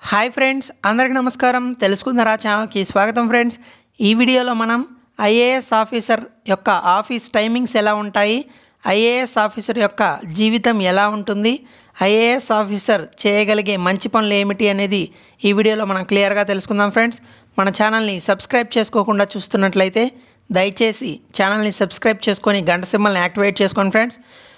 hi friends అందరికీ నమస్కారం తెలుసుకుందరా ఛానల్కి స్వాగతం ఫ్రెండ్స్ ఈ వీడియోలో మనం ఐఏఎస్ ఆఫీసర్ యొక్క ఆఫీస్ టైమింగ్స్ ఎలా ఉంటాయి ఐఏఎస్ ఆఫీసర్ యొక్క జీవితం ఎలా ఉంటుంది ఐఏఎస్ ఆఫీసర్ చేయగలిగే మంచి పనులు ఏమిటి అనేది ఈ వీడియోలో మనం క్లియర్గా తెలుసుకుందాం ఫ్రెండ్స్ మన ఛానల్ని సబ్స్క్రైబ్ చేసుకోకుండా చూస్తున్నట్లయితే దయచేసి ఛానల్ని సబ్స్క్రైబ్ చేసుకొని గంట సింబల్ని యాక్టివేట్ చేసుకోండి ఫ్రెండ్స్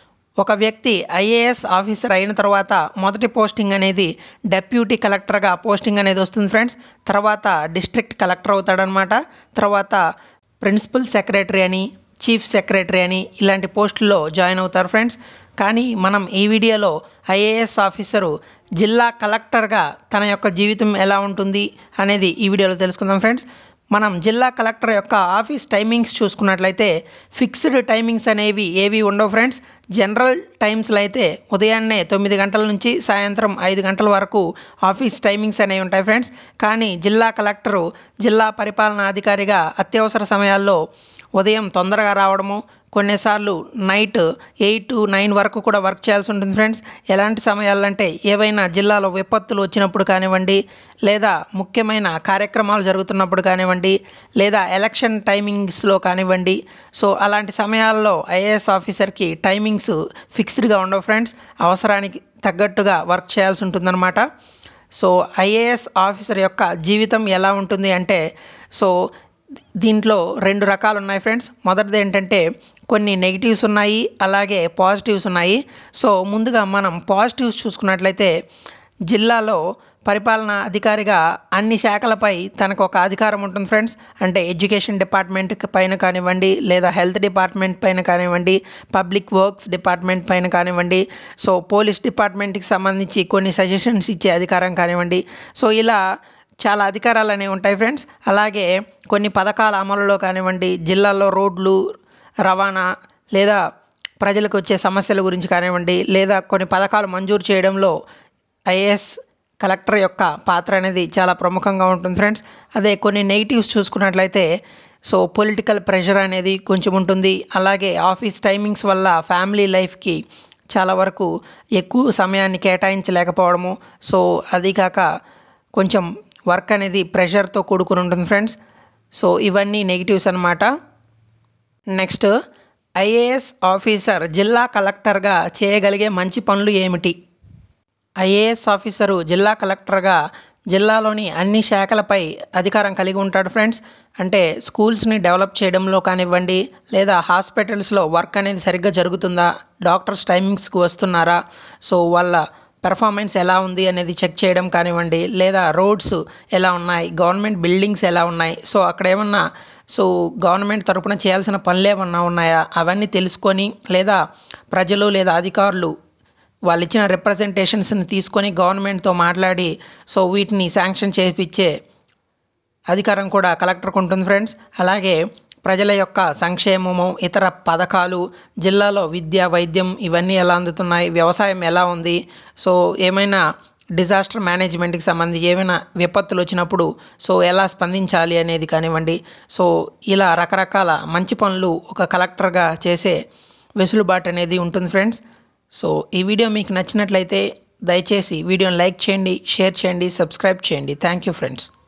ఒక వ్యక్తి ఐఏఎస్ ఆఫీసర్ అయిన తర్వాత మొదటి పోస్టింగ్ అనేది డెప్యూటీ కలెక్టర్గా పోస్టింగ్ అనేది వస్తుంది ఫ్రెండ్స్ తర్వాత డిస్ట్రిక్ట్ కలెక్టర్ అవుతాడనమాట తర్వాత ప్రిన్సిపల్ సెక్రటరీ అని చీఫ్ సెక్రటరీ అని ఇలాంటి పోస్టుల్లో జాయిన్ అవుతారు ఫ్రెండ్స్ కానీ మనం ఈ వీడియోలో ఐఏఎస్ ఆఫీసరు జిల్లా కలెక్టర్గా తన యొక్క జీవితం ఎలా ఉంటుంది అనేది ఈ వీడియోలో తెలుసుకుందాం ఫ్రెండ్స్ మనం జిల్లా కలెక్టర్ యొక్క ఆఫీస్ టైమింగ్స్ చూసుకున్నట్లయితే ఫిక్స్డ్ టైమింగ్స్ అనేవి ఏవి ఉండవు ఫ్రెండ్స్ జనరల్ టైమ్స్లో అయితే ఉదయాన్నే తొమ్మిది గంటల నుంచి సాయంత్రం ఐదు గంటల వరకు ఆఫీస్ టైమింగ్స్ అనేవి ఉంటాయి ఫ్రెండ్స్ కానీ జిల్లా కలెక్టరు జిల్లా పరిపాలనా అధికారిగా అత్యవసర సమయాల్లో ఉదయం తొందరగా రావడము కొన్నిసార్లు నైట్ ఎయిట్ టు నైన్ వరకు కూడా వర్క్ చేయాల్సి ఉంటుంది ఫ్రెండ్స్ ఎలాంటి సమయాలంటే ఏవైనా జిల్లాలో విపత్తులు వచ్చినప్పుడు కానివ్వండి లేదా ముఖ్యమైన కార్యక్రమాలు జరుగుతున్నప్పుడు కానివ్వండి లేదా ఎలక్షన్ టైమింగ్స్లో కానివ్వండి సో అలాంటి సమయాల్లో ఐఏఎస్ ఆఫీసర్కి టైమింగ్స్ ఫిక్స్డ్గా ఉండవు ఫ్రెండ్స్ అవసరానికి తగ్గట్టుగా వర్క్ చేయాల్సి ఉంటుందన్నమాట సో ఐఏఎస్ ఆఫీసర్ యొక్క జీవితం ఎలా ఉంటుంది అంటే సో దీంట్లో రెండు రకాలు ఉన్నాయి ఫ్రెండ్స్ మొదటిది ఏంటంటే కొన్ని నెగిటివ్స్ ఉన్నాయి అలాగే పాజిటివ్స్ ఉన్నాయి సో ముందుగా మనం పాజిటివ్స్ చూసుకున్నట్లయితే జిల్లాలో పరిపాలనా అధికారిగా అన్ని శాఖలపై తనకు ఒక అధికారం ఉంటుంది ఫ్రెండ్స్ అంటే ఎడ్యుకేషన్ డిపార్ట్మెంట్ పైన కానివ్వండి లేదా హెల్త్ డిపార్ట్మెంట్ పైన కానివ్వండి పబ్లిక్ వర్క్స్ డిపార్ట్మెంట్ పైన కానివ్వండి సో పోలీస్ డిపార్ట్మెంట్కి సంబంధించి కొన్ని సజెషన్స్ ఇచ్చే అధికారం కానివ్వండి సో ఇలా చాలా అధికారాలు అనేవి ఉంటాయి ఫ్రెండ్స్ అలాగే కొన్ని పథకాల అమలులో కానివ్వండి జిల్లాలో రోడ్లు రవాణా లేదా ప్రజలకు వచ్చే సమస్యల గురించి కానివ్వండి లేదా కొన్ని పథకాలు మంజూరు చేయడంలో ఐఏఎస్ కలెక్టర్ యొక్క పాత్ర అనేది చాలా ప్రముఖంగా ఉంటుంది ఫ్రెండ్స్ అదే కొన్ని నెగిటివ్స్ చూసుకున్నట్లయితే సో పొలిటికల్ ప్రెషర్ అనేది కొంచెం ఉంటుంది అలాగే ఆఫీస్ టైమింగ్స్ వల్ల ఫ్యామిలీ లైఫ్కి చాలా వరకు ఎక్కువ సమయాన్ని కేటాయించలేకపోవడము సో అది కాక కొంచెం వర్క్ అనేది ప్రెషర్తో కూడుకుని ఉంటుంది ఫ్రెండ్స్ సో ఇవన్నీ నెగిటివ్స్ అనమాట నెక్స్ట్ ఐఏఎస్ ఆఫీసర్ జిల్లా కలెక్టర్గా చేయగలిగే మంచి పనులు ఏమిటి ఐఏఎస్ ఆఫీసరు జిల్లా కలెక్టర్గా జిల్లాలోని అన్ని శాఖలపై అధికారం కలిగి ఉంటాడు ఫ్రెండ్స్ అంటే స్కూల్స్ని డెవలప్ చేయడంలో కానివ్వండి లేదా హాస్పిటల్స్లో వర్క్ అనేది సరిగ్గా జరుగుతుందా డాక్టర్స్ టైమింగ్స్కి వస్తున్నారా సో వాళ్ళ పెర్ఫార్మెన్స్ ఎలా ఉంది అనేది చెక్ చేయడం కానివ్వండి లేదా రోడ్స్ ఎలా ఉన్నాయి గవర్నమెంట్ బిల్డింగ్స్ ఎలా ఉన్నాయి సో అక్కడ ఏమన్నా సో గవర్నమెంట్ తరపున చేయాల్సిన పనులు ఏమన్నా ఉన్నాయా అవన్నీ తెలుసుకొని లేదా ప్రజలు లేదా అధికారులు వాళ్ళు ఇచ్చిన రిప్రజెంటేషన్స్ని తీసుకొని గవర్నమెంట్తో మాట్లాడి సో వీటిని శాంక్షన్ చేయించే అధికారం కూడా కలెక్టర్కి ఉంటుంది ఫ్రెండ్స్ అలాగే ప్రజల యొక్క సంక్షేమము ఇతర పథకాలు జిల్లాలో విద్య వైద్యం ఇవన్నీ ఎలా అందుతున్నాయి వ్యవసాయం ఎలా ఉంది సో ఏమైనా డిజాస్టర్ మేనేజ్మెంట్కి సంబంధించి ఏమైనా విపత్తులు వచ్చినప్పుడు సో ఎలా స్పందించాలి అనేది కానివ్వండి సో ఇలా రకరకాల మంచి పనులు ఒక కలెక్టర్గా చేసే వెసులుబాటు అనేది ఉంటుంది ఫ్రెండ్స్ సో ఈ వీడియో మీకు నచ్చినట్లయితే దయచేసి వీడియోని లైక్ చేయండి షేర్ చేయండి సబ్స్క్రైబ్ చేయండి థ్యాంక్ యూ ఫ్రెండ్స్